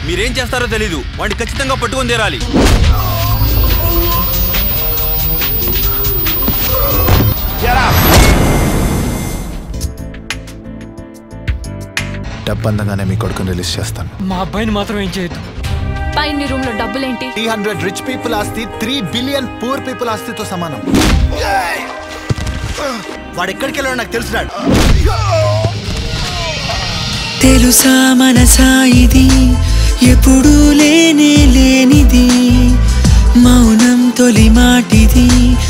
మీరేం చేస్తారో తెలీదు వాడిని ఖచ్చితంగా పట్టుకొని తీరాలి డబ్బు అందగానే మీ కొడుకుని రిలీజ్ చేస్తాను మా అబ్బాయిని మాత్రం ఏం చేయొద్దు పైన రూమ్ లో డబ్బులేంటి త్రీ హండ్రెడ్ రిచ్ పీపుల్ ఆస్తి త్రీ బిలియన్ పూర్ పీపుల్ ఆస్తితో సమానం వాడు ఎక్కడికి వెళ్ళాడో నాకు తెలుసున్నాడు తెలుసా మనసా ఇది ఎప్పుడూ లేనే లేనిది మౌనం తొలి మాటిది